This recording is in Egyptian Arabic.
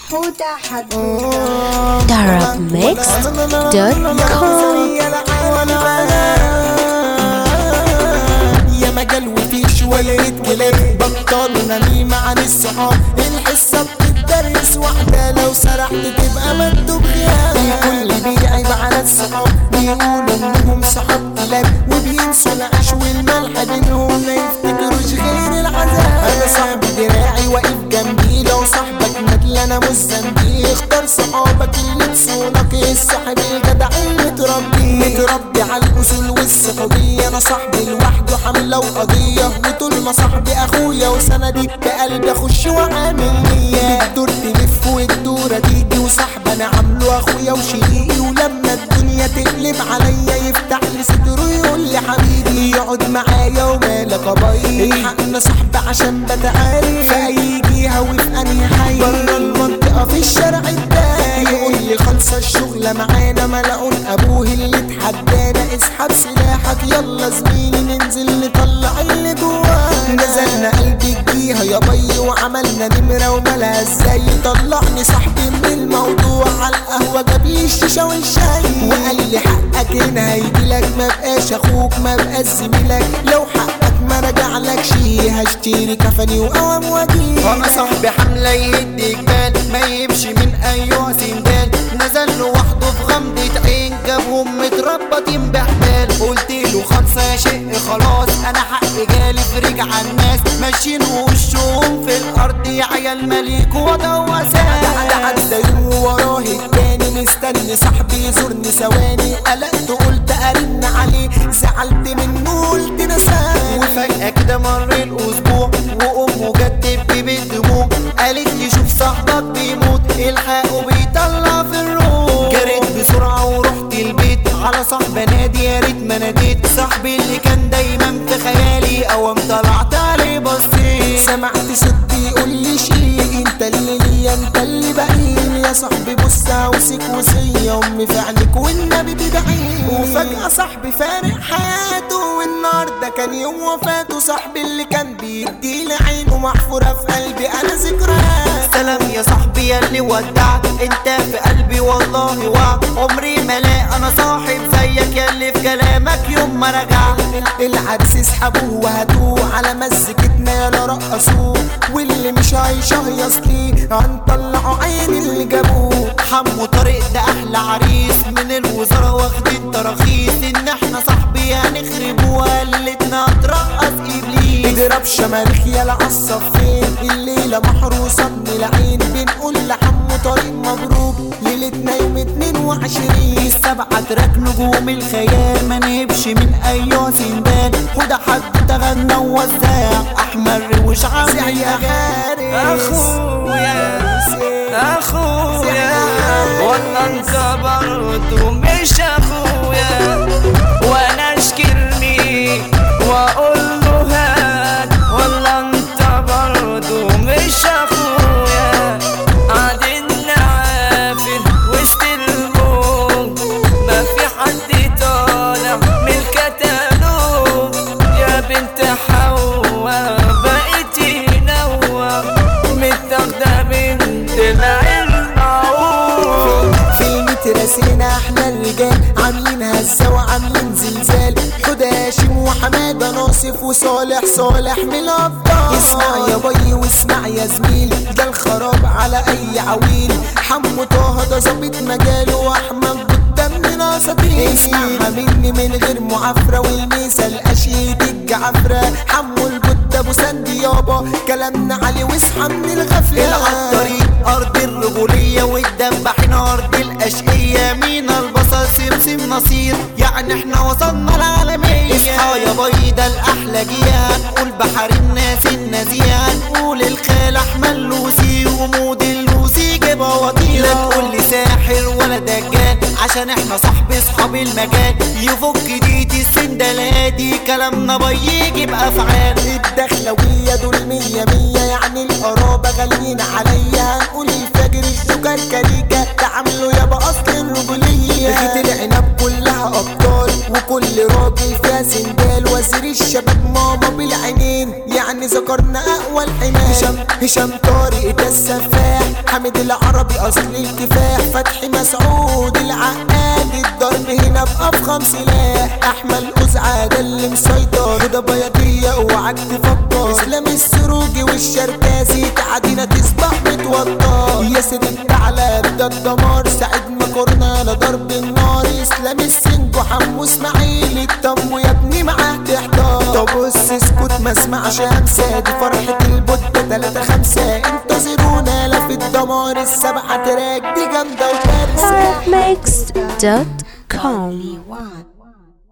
حودة حدودة يا مجال وفي شوية كلام بطلوا نميمة عن الصحاب الحصة بتدرس واحدة لو سرحت تبقى مكتوب غياب الكل بيعيب على الصحاب بيقولوا انهم صحاب كلاب وبينسوا العيش والملح بينهم ما يفتكروش غير العذاب انا صاحبي دراعي واقف جنبي لو صاحبك ندل انا مش ذنبي اختار صحابك اللي تصونك الصاحب الجدع المتربي متربي على الاصول والصحوبيه انا صاحبي لوحده حمله وقضيه وطول ما صاحبي اخويا وسندي بقلبي اخش واعمل نيه بتدور تلف والدوره تيجي وصاحبي انا عامله اخويا وشقيقي ولما الدنيا تقلب عليا يفتح لي صدره يقول لي حبيبي يقعد معايا ومالك ابيض الحقنا صاحبي عشان بتعارف في اي جهه وفي انهي حي بره المنطقه في الشارع التاني يقول لي خلصه الشغله معانا ملعون ابوه اللي اتحدانا اسحب سلاحك يلا زميلي ننزل نطلع اللي جوانا نزلنا قلبي الجيهه يا بي وعملنا نمره ومالها ازاي طلعني صاحبي من الموضوع على القهوه جاب لي الشيشه والشاي وقال لي حقك هنا هيجيلك ما بقاش اخوك ما بقاش زميلك لو حقك ما رجعلك شي هشتري كفني وقوام واجيلك انا صاحبي حملة يهدي جبال ما يمشي من ايوه سندال نزل لوحده في غمضة عين جابهم متربطين بحبال قلت له خمسة يا شق خلاص انا حقي جالي في رجع الناس ماشيين وشهم في الارض يا عيال مليك وضع حد وساس عدى يوم وراه التاني مستني صاحبي يزورني ثواني قلقت قلت ارن عليه زعلت منه قلت نساني وفجأة كده مر الأسبوع وأمه جت تبكي بالدموع قالت لي شوف صاحبك بيموت الحقه بيطلع في الروح جريت بسرعة ورحت البيت على صاحبي نادي يا ريت ما ناديت صاحبي اللي كان دايما في خيالي أوام طلعت عليه بصيت سمعت صوت بيقول لي شيء انت اللي ليا انت اللي بقيل يا صاحبي بص اوصيك وصيه امي في عينيك والنبي تدعي وفجأة صاحبي فارق حياته والنهارده كان يوم وفاته صاحبي اللي كان بيديلي عينه محفورة في قلبي انا ذكريات سلام يا صاحبي يا اللي ودعت انت في قلبي والله وعد عمري ما لا انا صاحب زيك يا اللي في كلامك يوم ما رجعت العرس اسحبوه وهاتوه على مزيكتنا يلا رقصوه واللي مش هيشهيص ليه هنطلعوا عين اللي جابوه حمو طارق ده احلى عريس من الوزارة واخدين تراخيص ان احنا صاحبي هنخربوها ليلتنا ترقص ابليس اضرب شماريخ يا الصفين الليلة محروسة من العين بنقول لحمو طريق مبروك ليلتنا يوم 22 سبعة تراك نجوم الخيال ما نهبش من ايوه سندان وده حد تغنى ووزع احمر وش عامل يا اغاني غارس اخويا اخويا والله انت برضه مش اخويا وانا اشكرني واقول له هات والله انت برضه مش اخويا قاعدين نعافر وسط الموج ما في حد طالع من الكتالوج يا بنت حوا بقيتي نوى متاخدة بنت العلم عوج كلمة راسينا احنا الرجال عاملين هزة وعاملين زلزال حدى هاشم وحمادة ناصف وصالح صالح من الأبطال اسمع يا بي واسمع يا زميل ده الخراب على أي عويل حمو طه ده ظابط مجاله وأحمد قدام من اساطير اسمعها مني من غير معافرة والميسة الأشيد الجعفرة حمو الجد أبو سندي يابا كلامنا عليه واصحى من الغفلة العطارين ارض الرجولية والدباحين ارض الاشقية مين البصر سمسم نصير يعني احنا وصلنا العالمية اصحى يا بيضة الاحلى جيان قول بحر الناس النزيهة نقول الخال احمد لوسي ومود اللوسي جيب وطيرة لا تقول لي ساحر ولا دجال عشان احنا صاحب اصحاب المكان يفك ديت السندلادي كلامنا بيجي بافعال الدخلوية دول مية مية يعني القرابة غاليين عليا هنقول الفجر السكر كريكة تعاملوا يابا أصل الرجولية بخيت العنب كلها أبطال وكل راجل فيها سندال وزير الشباب ماما بالعينين يعني ذكرنا أقوى الحمال هشام هشام طارق ده السفاح حامد العربي اصل الكفاح فتحي مسعود العقاد الضرب هنا بافخم سلاح احمد قزعه ده اللي مسيطر ده بياضيه اوعك تفكر اسلام السروجي والشركاسي تعدينا تصبح متوتر ياسر الثعلب ده الدمار سعيد مكرنا لضرب النار اسلام السنج وحمو اسماعيل التم يا ابني معاه تحضر طب بص اسكت ما اسمعش همسه دي فرحه البودة تلاتة خمسة انتظرونا لا في الدمار السبعة تراك دي جامدة وكارثة Mixed.com. one.